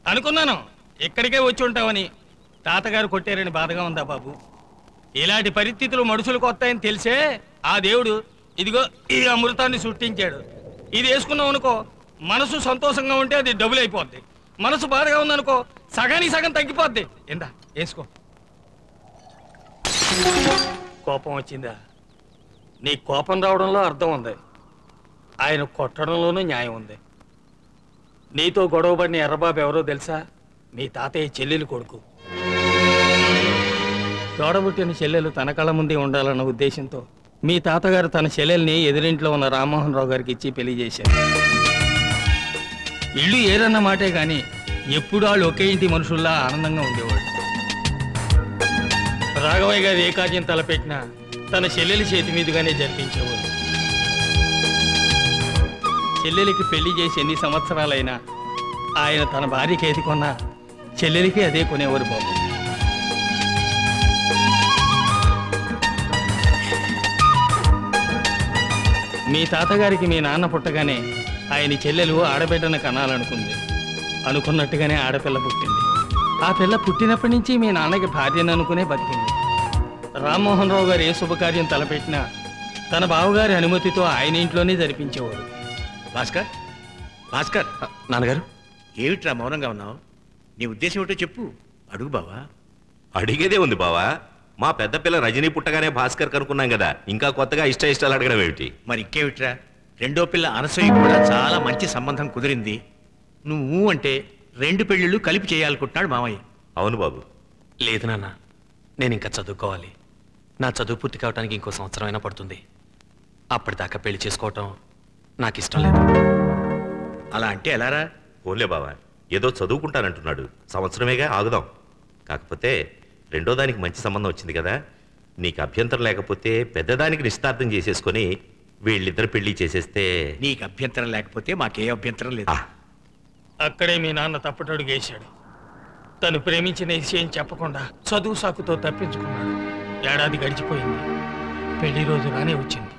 అనుకున్నాను ఇక్కడికే వచ్చి ఉంటావని తాతగారు కొట్టారని బాధగా ఉందా బాబు ఇలాంటి పరిస్థితులు మనుషులకు వస్తాయని తెలిసే ఆ దేవుడు ఇదిగో ఈ అమృతాన్ని సృష్టించాడు ఇది వేసుకున్నాం అనుకో మనసు సంతోషంగా ఉంటే అది డబుల్ అయిపోద్ది మనసు బాధగా ఉందనుకో సగానికి సగం తగ్గిపోద్ది ఇందా వేసుకో కోపం వచ్చిందా నీ కోపం రావడంలో అర్థం ఉంది ఆయన కొట్టడంలోనూ న్యాయం ఉంది నీతో గొడవపడిన ఎర్రబాబు ఎవరో తెలుసా మీ తాతయ్య చెల్లెలు కొడుకు తోడబుట్టిన చెల్లెలు తన కళ్ళ ముందే ఉండాలన్న ఉద్దేశంతో మీ తాతగారు తన చెల్లెల్ని ఎదురింట్లో ఉన్న రామ్మోహన్ రావు గారికి ఇచ్చి పెళ్లి చేశారు ఇల్లు ఏరన్న మాటే గాని ఎప్పుడు వాళ్ళు ఒకే ఇంటి మనుషుల్లా ఆనందంగా ఉండేవాడు రాఘవయ్య గారు ఏ కార్యం తలపెట్టినా తన చెల్లెలి చేతి మీదుగానే జరిపించేవాడు చెల్లెలికి పెళ్లి చేసి ఎన్ని సంవత్సరాలైనా ఆయన తన భార్యకి ఏది కొన్నా చెల్లెలికి అదే కొనేవారు బాబు మీ తాతగారికి మీ నాన్న పుట్టగానే ఆయన చెల్లెలు ఆడబిడ్డను కనాలనుకుంది అనుకున్నట్టుగానే ఆడపిల్ల పుట్టింది ఆ పిల్ల పుట్టినప్పటి నుంచి మీ నాన్నకి భార్యను అనుకునే బతికింది రామ్మోహన్ రావు గారు ఏ శుభకార్యం తలపెట్టినా తన బావగారి అనుమతితో ఆయన ఇంట్లోనే జరిపించేవాడు భాస్కర్ భాస్కర్ నాన్నగారు ఏమిట్రా మౌనంగా ఉన్నావు నీ ఉద్దేశం ఏమిటో చెప్పు అడుగు బావా అడిగేదే ఉంది బావా మా పెద్ద పిల్ల రజనీ పుట్టగానే భాస్కర్ కనుక్కున్నాం కదా ఇంకా కొత్తగా ఇష్ట ఇష్టాలు అడగడం ఏమిటి మరి ఇంకేమిట్రా రెండో పిల్ల అనసూయ కూడా చాలా మంచి సంబంధం కుదిరింది నువ్వు అంటే రెండు పెళ్ళిళ్ళు కలిపి చేయాలనుకుంటున్నాడు మామయ్య అవును బాబు లేదు నాన్న నేను ఇంకా చదువుకోవాలి నా చదువు పూర్తి కావడానికి ఇంకో సంవత్సరం అయినా పడుతుంది అప్పటిదాకా పెళ్లి చేసుకోవటం నాకు ఇష్టం లేదు అలా అంటే ఎలారా పోన్లే బావా ఏదో చదువుకుంటానంటున్నాడు సంవత్సరమేగా ఆగుదాం కాకపోతే రెండో దానికి మంచి సంబంధం వచ్చింది కదా నీకు అభ్యంతరం లేకపోతే పెద్దదానికి నిశ్చితార్థం చేసేసుకొని వీళ్ళిద్దరు పెళ్లి చేసేస్తే నీకు అభ్యంతరం లేకపోతే మాకే అభ్యంతరం లేదు ఆ, అక్కడే మీ నాన్న తప్పటడుగు వేశాడు తను ప్రేమించిన విషయం చెప్పకుండా చదువు సాకుతో తప్పించుకున్నాడు ఏడాది గడిచిపోయింది పెళ్లి రోజు రానే వచ్చింది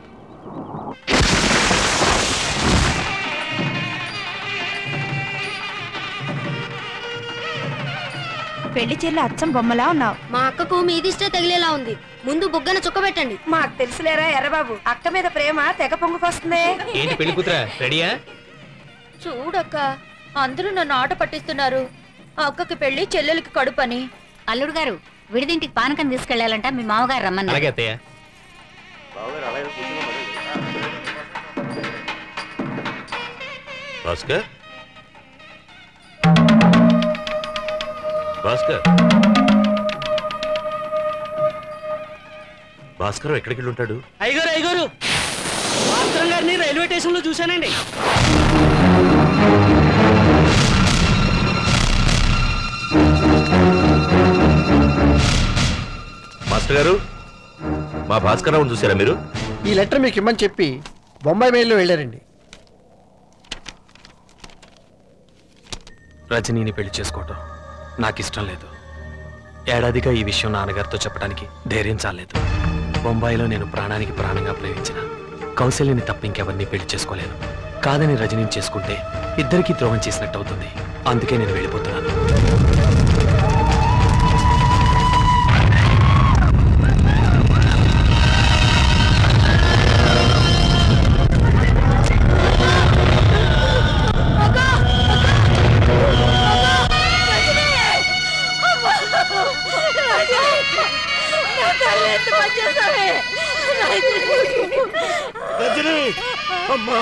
పెళ్లి చెల్లి అచ్చం బొమ్మలా ఉన్నావు మా అక్కకు మీదిష్టే తగిలేలా ఉంది ముందు బుగ్గన చుక్క పెట్టండి మాకు తెలుసులేరా ఎర్రబాబు అక్క మీద ప్రేమ తెగ పొంగుకొస్తుంది ఏంటి పెళ్లి కూతురా రెడీయా చూడక్క అందరూ నన్ను ఆట పట్టిస్తున్నారు అక్కకి పెళ్లి చెల్లెలకి కడుపని అల్లుడు గారు విడిదింటికి పానకం తీసుకెళ్లాలంట మీ మామగారు రమ్మన్నారు అలాగే అత్తయ్య భాస్కర్ భాస్కర్ భాస్కర్ ఎక్కడికి వెళ్ళి ఉంటాడు అయ్యగారు అయ్యగారు భాస్కరం గారిని రైల్వే స్టేషన్ లో చూశానండి మాస్టర్ గారు మా భాస్కర్ రావును చూసారా మీరు ఈ లెటర్ మీకు ఇమ్మని చెప్పి బొంబాయి మెయిల్లో వెళ్ళారండి రజనీని పెళ్లి చేసుకోవటం నాకు ఇష్టం లేదు ఏడాదిగా ఈ విషయం నాన్నగారితో చెప్పడానికి ధైర్యం చాలేదు బొంబాయిలో నేను ప్రాణానికి ప్రాణంగా ప్రేమించిన కౌశల్యని తప్ప ఇంకెవరిని పెళ్లి చేసుకోలేను కాదని రజనీని చేసుకుంటే ఇద్దరికీ ద్రోహం చేసినట్టు అవుతుంది అందుకే నేను వెళ్ళిపోతున్నాను రజనీ అమ్మా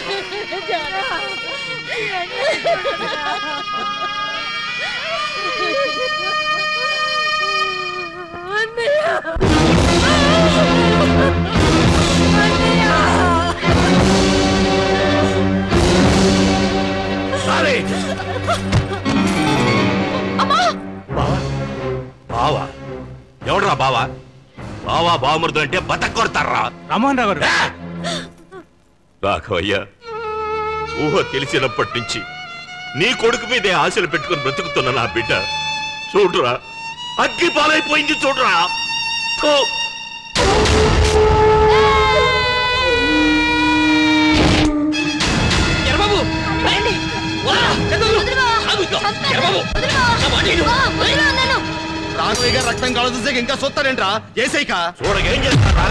సారీ బావా బావా ఎవడరా బావా బావా బావమరుదు అంటే బతకొడతారా రామ్మోహన్ రావు గారు రాఘవయ్య ఊహ తెలిసినప్పటి నుంచి నీ కొడుకు మీదే ఆశలు పెట్టుకుని బ్రతుకుతున్న నా బిడ్డ చూడురా అగ్గి పాలైపోయింది చూడురా థూ. ఎర్రబాబు రండి. వదలరా, చంద్రులు. ఆగు ఇదిగో. ఎర్రబాబు చూసాక ఇంకా చూస్తారేంట్రా ఏసైక చూడగేం చేస్తారా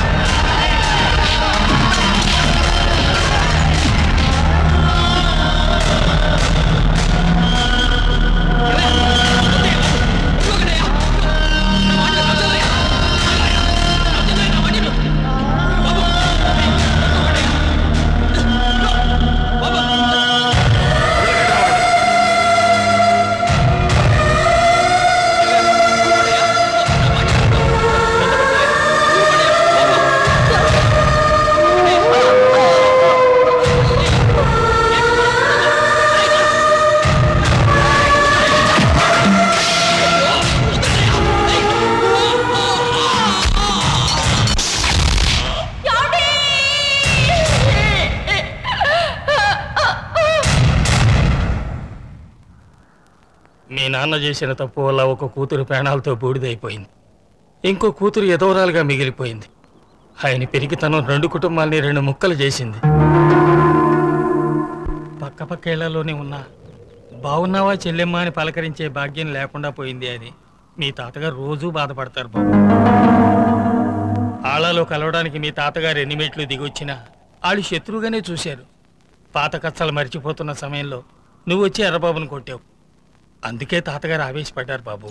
మీ నాన్న చేసిన తప్పు వల్ల ఒక కూతురు ప్రాణాలతో బూడిదైపోయింది ఇంకో కూతురు ఎదవరాలుగా మిగిలిపోయింది ఆయన పెరిగితనం రెండు కుటుంబాల్ని రెండు ముక్కలు చేసింది పక్క పక్క ఇళ్లలోనే ఉన్నా బాగున్నావా చెల్లెమ్మ అని పలకరించే భాగ్యం లేకుండా పోయింది అని మీ తాతగారు రోజూ బాధపడతారు బాబు ఆళ్ళలో కలవడానికి మీ తాతగారు ఎన్ని మెట్లు దిగొచ్చినా వాళ్ళు శత్రువుగానే చూశారు పాత కచ్చలు మర్చిపోతున్న సమయంలో నువ్వు వచ్చి ఎర్రబాబును కొట్టావు అందుకే తాతగారు ఆవేశపడ్డారు బాబు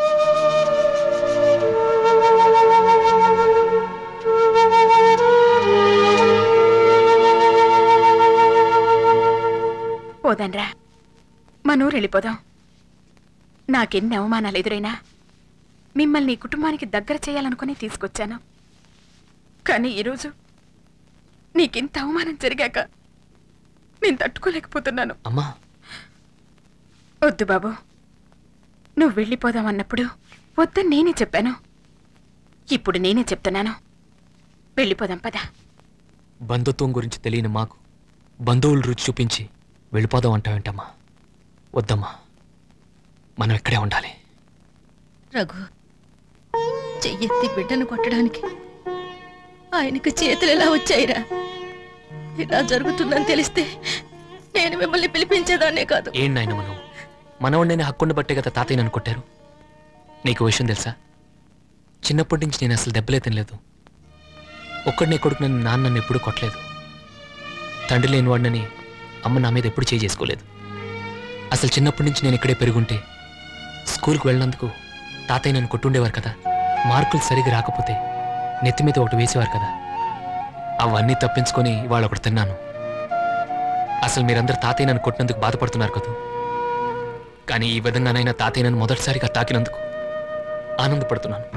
పోదాన్రా మన ఊరు వెళ్ళిపోదాం నాకెన్ని అవమానాలు ఎదురైనా మిమ్మల్ని ఈ కుటుంబానికి దగ్గర చేయాలనుకుని తీసుకొచ్చాను కానీ ఈరోజు నీకింత అవమానం జరిగాక నేను తట్టుకోలేకపోతున్నాను అమ్మా వద్దు బాబు నువ్వు వెళ్ళిపోదాం అన్నప్పుడు వద్దని నేనే చెప్పాను ఇప్పుడు నేనే చెప్తున్నాను వెళ్ళిపోదాం పద బంధుత్వం గురించి తెలియని మాకు బంధువులు రుచి చూపించి వెళ్ళిపోదాం అంటావేంటమ్మా వద్దమ్మా మనం ఇక్కడే ఉండాలి రఘు చెయ్యెత్తి బిడ్డను కొట్టడానికి ఆయనకు చేతులు ఎలా వచ్చాయిరా ఇలా జరుగుతుందని తెలిస్తే నేను మిమ్మల్ని పిలిపించేదాన్నే కాదు ఏం నాయన మనం మనవాడిని హక్కుండ బట్టే కదా తాతయ్య నన్ను కొట్టారు నీకు ఓ విషయం తెలుసా చిన్నప్పటి నుంచి నేను అసలు దెబ్బలే తినలేదు ఒక్కడినే కొడుకు నన్ను నాన్న నన్ను ఎప్పుడూ కొట్టలేదు తండ్రి లేని వాడినని అమ్మ నా మీద ఎప్పుడు చేయి చేసుకోలేదు అసలు చిన్నప్పటి నుంచి నేను ఇక్కడే పెరుగుంటే స్కూల్కి వెళ్ళినందుకు తాతయ్య నన్ను కొట్టుండేవారు కదా మార్కులు సరిగ్గా రాకపోతే నెత్తి మీద ఒకటి వేసేవారు కదా అవన్నీ తప్పించుకొని ఇవాళ ఒకటి తిన్నాను అసలు మీరందరూ తాతయ్య నన్ను కొట్టినందుకు బాధపడుతున్నారు కదా కానీ ఈ విధంగానైనా తాతయ్య నన్ను మొదటిసారిగా తాకినందుకు ఆనందపడుతున్నాను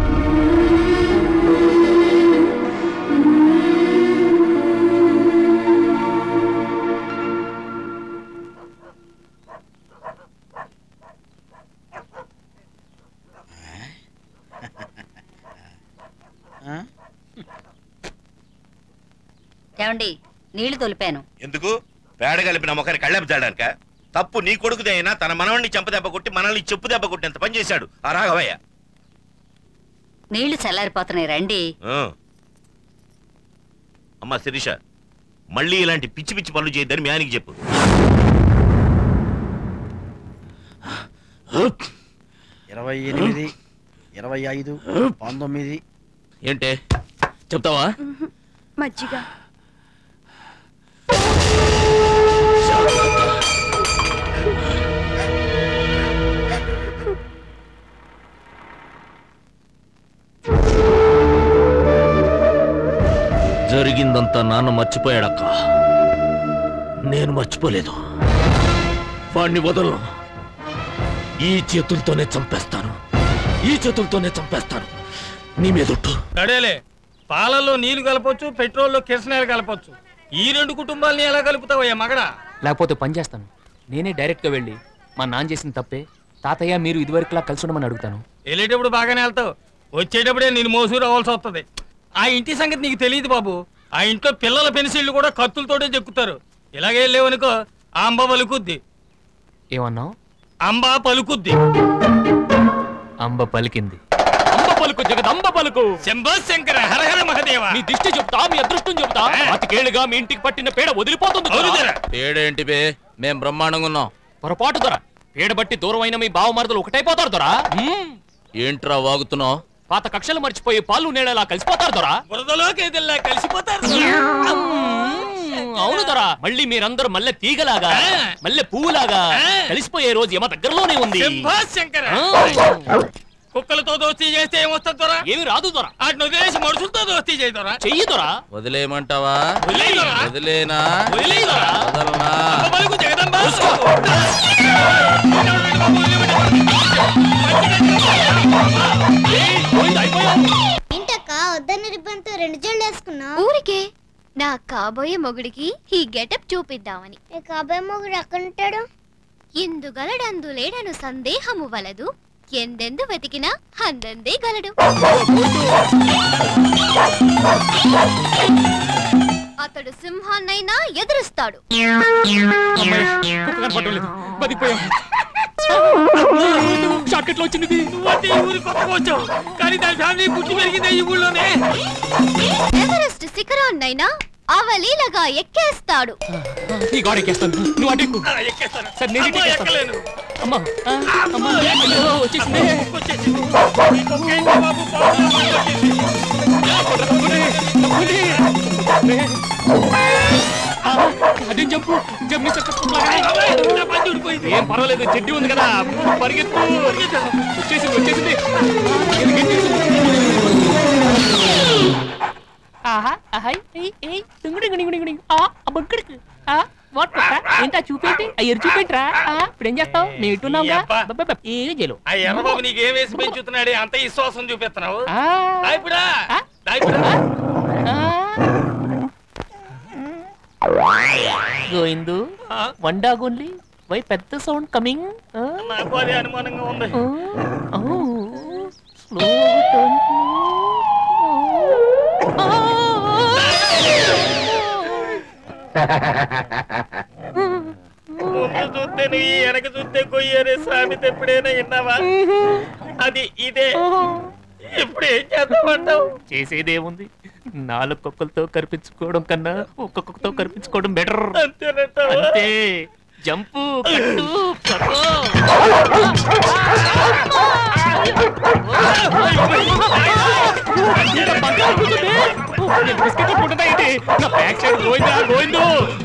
ఏమండి నీళ్లు తొలిపాను ఎందుకు పేడ కలిపిన మొక్కని కళ్ళెపు చేయడానిక తప్పు నీ కొడుకుదే అయినా తన మనవణ్ణి చెంపదెబ్బ కొట్టి మనల్ని చెప్పు దెబ్బ కొట్టినంత పని చేశాడు ఆ రాఘవయ్య నీళ్లు చల్లారిపోతున్నాయి రండి ఆ. అమ్మా శిరీష మళ్ళీ ఇలాంటి పిచ్చి పిచ్చి పనులు చేయొద్దని మీ ఆయనకి చెప్పు ఇరవై ఎనిమిది ఇరవై ఐదు పంతొమ్మిది ఏంటే చెప్తావా మజ్జిగ జరిగిందంతా నాన్న మర్చిపోయాడక్క నేను మర్చిపోలేదు వాణ్ణి వదలను ఈ చేతులతోనే చంపేస్తాను ఈ చేతులతోనే చంపేస్తాను నీ మీదొట్టు సడేలే పాలల్లో నీళ్లు కలపొచ్చు పెట్రోల్లో కిరసనాయలు కలపొచ్చు ఈ రెండు కుటుంబాలని ఎలా కలుపుతావయ్యా మగడా లేకపోతే పని చేస్తాను నేనే డైరెక్ట్గా వెళ్ళి మా నాన్న చేసిన తప్పే తాతయ్య మీరు ఇదివరకులా కలిసి ఉండమని అడుగుతాను వెళ్ళేటప్పుడు బాగానే వెళ్తావు వచ్చేటప్పుడే నేను మోసూరు అవ్వాల్సి వస్తుంది ఆ ఇంటి సంగతి నీకు తెలియదు బాబు ఆ ఇంట్లో పిల్లల పెన్సిళ్ళు కూడా కత్తులతోటే చెక్కుతారు ఇలాగే వెళ్ళేవనుకో ఆ అంబ పలుకుద్ది ఏమన్నావు అంబ పలుకుద్ది అంబ పలికింది అంబ పలుకు జగదంబ పలుకు శంభో శంకర హరహర మహదేవ మీ దిష్టి చెప్తా మీ అదృష్టం చెప్తా అతికేళ్ళుగా మీ ఇంటికి పట్టిన పేడ వదిలిపోతుంది అవును దొర. పేడేంటి బే మేం బ్రహ్మాండంగా ఉన్నాం పొరపాటు దొర పేడ బట్టి దూరం అయిన మీ బావమరదలు ఒకటైపోతారు దొరా ఏంట్రా వాగుతున్నావు పాత కక్షలు మర్చిపోయి పాలు నీళ్ళలా కలిసిపోతారు దొరా బురదలోకి ఎదిల్లా కలిసిపోతారు అవును దొరా మళ్ళీ మీరందరూ మల్లె తీగలాగా మల్లె పువ్వులాగా కలిసిపోయే రోజు ఏమో దగ్గరలోనే ఉంది శంభాష్ శంకర ఆ. కుక్కలతో దోస్తీ చేస్తే ఏమొస్తుంది దొరా ఏమి రాదు దొరా వాటిని వదిలేసి మనుషులతో దోస్తీ చేయి దొరా చెయ్యి దొరా వదిలేయమంటావా వదిలేయ్ దొరా. వదిలేనా వదిలేయ్ దొరా. వదలనా అమ్మ పలుకు జగదంబ ఏంటక్క వద్దన్న రిబ్బన్తో రెండు జళ్ళు వేసుకున్నా ఊరికే నా కాబోయే మొగుడికి ఈ గెటప్ చూపిద్దామని కాబోయే మొగుడు ఎక్కడ ఉంటాడు ఇందుగలడందు లేడను సందేహము వలదు ఎందెందు వెతికినా అందందే గలడు అతడు సింహాన్నైనా ఎదురుస్తాడు షార్ట్ కట్ లో వచ్చింది ఇది. నువ్వంటే ఈ ఊరికి కొత్తగా వచ్చావు కానీ దాని ఫ్యామిలీ పుట్టి పెరిగిందే ఈ ఊళ్ళోనే ఎవరెస్ట్ శిఖరాన్నైనా అవలీలగా ఎక్కేస్తాడు ఈ గోడ ఎక్కేస్తాను నువ్వు అటు ఎక్కు. ఆ, ఎక్కేస్తాను సరే నేను ఇటు అమ్మా, ఎక్కేస్తాను. ఎక్కలేను అమ్మా ఆ, అమ్మా అయ్యో, వచ్చేసింది వచ్చేసింది ఈ కుక్క ఏంటి బాబు పావులా పట్టుకొచ్చింది. ఆ, అదేం జంపు జంప్ మిస్ అబ్బాయి, నా పంచి ఊడిపోయింది. ఏం పర్వాలేదు చెడ్డి ఉంది కదా పరిగెత్తు వచ్చేసింది వచ్చేసింది ఇది గెంటేసింది. ఆహా ఆహా ఏయ్ ఏయ్ డింగు డింగు డింగు డింగు డింగు. ఆ అబ్బక్కడికి ఆ వాట్ ఏంటా చూపేంటి ఆ ఎరు చూపేంట్రా ఆ ఇప్పుడు ఏం చేస్తావు మేము ఇట్టున్నాంగా అబ్బా. అబ్బబ్బబ్బ, ఏమీ చేయలేవు ఆ ఎర్రబాబు నీకు ఏం వేసి పెంచుతున్నాడే అంత విశ్వాసం చూపిస్తున్నావు ఆ, దాయిపుడా ఆ? దాయిపుడా ఆ. గోయిందు వండా గోన్లీ వై పెద్ద సౌండ్ కమింగ్ నాకు అదే అనుమానంగా ఉంది స్లో టర్న్ ముందు చూస్తే నువ్వు వెనక చూస్తే కొయ్యరే సామెత ఎప్పుడైనా విన్నావా అది ఇదే ఇప్పుడు ఏం చేద్దామంటావు చేసేదేముంది నాలుగు కుక్కలతో కనిపించుకోవడం కన్నా ఒక్క కుక్కతో కనిపించుకోవడం బెటర్ అంతేనంటావా అంతే జంపు కట్టు కట్టు బిస్కెట్ కొట్టుకుంటా ఏంటి నా బ్యాక్ సైడ్ గోయిందా గోయిందు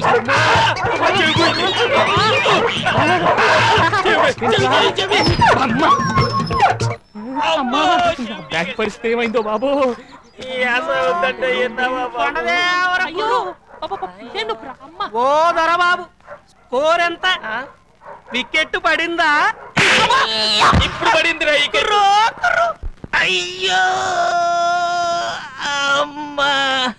అమ్మా అమ్మా బ్యాక్ పరిస్థితి ఏమైందో బాబు ఈ ఆశ వద్దంటే విన్నావా బాబు? అయ్యో పాప ఏం నొప్పిరా? అమ్మ ఓ దొరబాబు స్కోర్ ఎంత వికెట్ పడిందా ఇప్పుడు పడిందిరా ఈ కర్రు. అయ్యో అమ్మా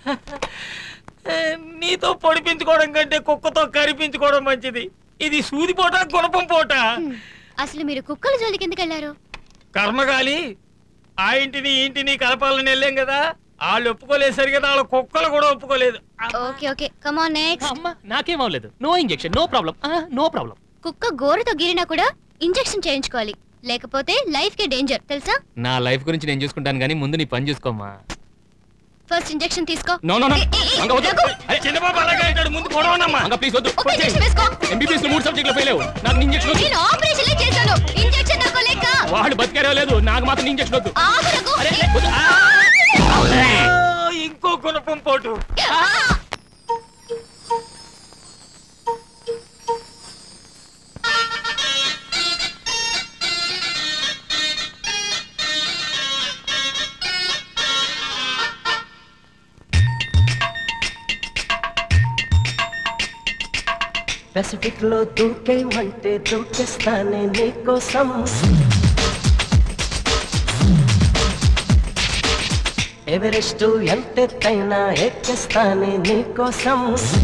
నీతో పొడిపించుకోవడం కంటే కుక్కతో కరిపించుకోవడం మంచిది ఇది సూది పోట గుణపం పోట అసలు మీరు కుక్కల జోలికి ఎందుకు వెళ్ళారు కర్మగాలి ఆ ఇంటిని ఈ ఇంటిని కలపాలని వెళ్ళాం కదా వాళ్ళు ఒప్పుకోలేదు సరి కదా వాళ్ళ కుక్కలు కూడా ఒప్పుకోలేదు ఓకే ఓకే కమాన్ నెక్స్ట్ అమ్మ నాకేం అవ్వలేదు no injection no problem no problem కుక్క గోరుతో గీరినా కూడా ఇంజెక్షన్ చేయించుకోవాలి లేకపోతే లైఫ్ కి డేంజర్ తెలుసా నా లైఫ్ గురించి నేను చూసుకుంటాను కానీ ముందు నీ పని చూసుకోమ్మా ఫస్ట్ ఇంజెక్షన్ తీసుకో నో నో నో ఏ, ఏ, ఏ, అంగ వద్దు రఘు, అరే చిన్నబాబు అలాగే అంటాడు ముందు పొడవనమ్మా అంగ ప్లీజ్ వద్దు ఒక ఇంజెక్షన్ వేసుకో ఎంబీబీఎస్ లో మూడు సబ్జెక్టులు ఫెయిల్ అయ్యావు నాకు ఇంజెక్షన్ వద్దు నేను ఆపరేషన్ చేశాను ఇంజెక్షన్ నాకు లేక వాడు బతికారో లేదు నాకు మాత్రం ఇంజెక్షన్ వద్దు ఆగు రఘు. వద్దు. ఆ, ఇంకో గుణపం పోటు ఆ! పెసిఫిక్ లో దూకేమంటే దూకేస్తానే నీకోసం ఎవరెస్ట్ ఎంతెత్తైనా ఎక్కేస్తానే నీకోసం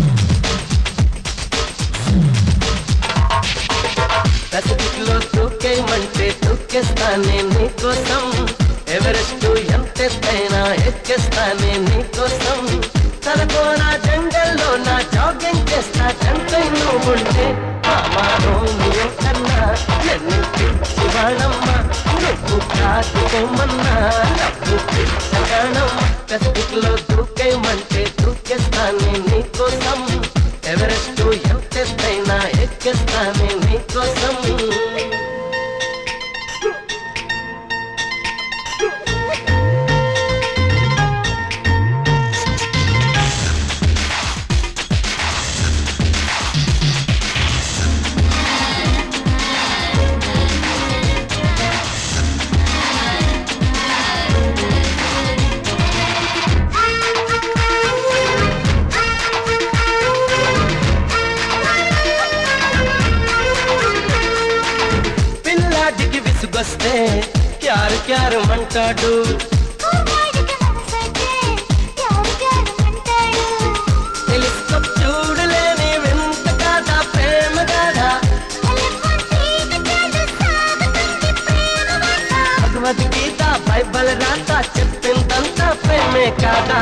పెసిఫిక్ లో దూకేమంటే దూకేస్తానే నీకోసం ఎవరెస్ట్ ఎంతెత్తైనా ఎక్కేస్తానే నీకోసం తలకోన జంగల్లో నా జాగింగ్ చేస్తా చంపై నువ్వుంటే మామా రోమియో కన్నా నన్ను పిచ్చి వాడమ్మా నువ్వు కాదుకోమన్నా నవ్వు పిచ్చగాడమ్మా పెసిఫిక్ లో దూకేమంటే దూకేస్తానే నీకోసం ఎవరెస్ట్ ఎంతెత్తైనా ఎక్కేస్తానే నీకోసం క్యారమంటాడు టెలిస్కోప్ చూడలేని వింత కాదా ప్రేమ కాదా భగవద్గీత బైబల్ రాత చెప్పిందంతా ప్రేమే కాదా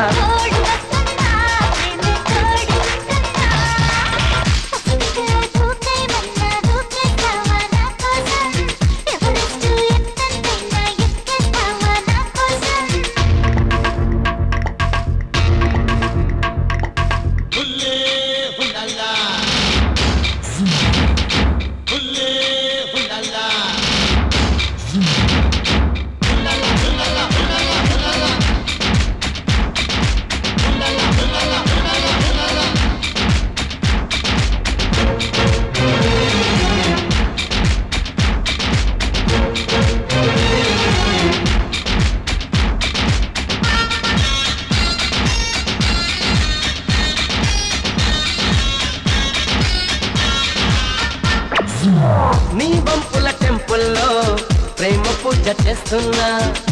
నీ వంపుల టెంపుల్లో ప్రేమ పూజ చేస్తున్నా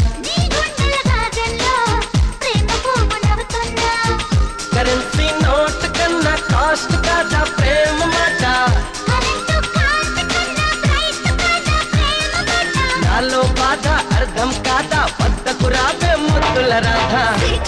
కరెన్సీ నోట్ కన్నా కాస్ట్ కాదా ప్రేమ మాట నాలో బాధ అర్థం కాదా వద్దకు రావే ముద్దుల రాధా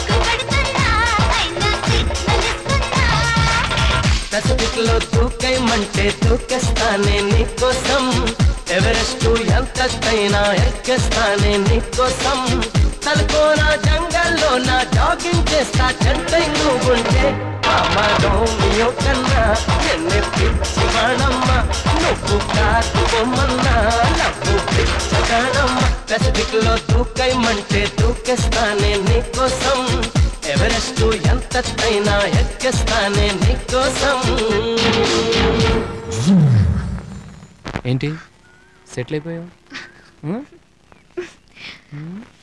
పెసిఫిక్ లో దూకేయమంటే దూకేస్తానే నీకోసం ఎవరెస్ట్ ఎంతైనా ఎక్కేస్తానే నీకోసం తలకోన జంగల్లో నా జాగింగ్ చేస్తా చెంటై నువ్వుంటే అమ్మ రోమియో కన్నా ఎన్ని పిచ్చి వాడమ్మ నువ్వు కాదు బొమ్మన్నా నవ్వు పిచ్చగాడమ్మ పెసిఫిక్ లో దూకేయమంటే దూకేస్తానే నీకోసం ఎవరెస్ట్ ఎంతైనా ఎక్కేస్తానే నీకోసం ఏంటి సెటిల్ అయిపోయావు ఉం? ఉం?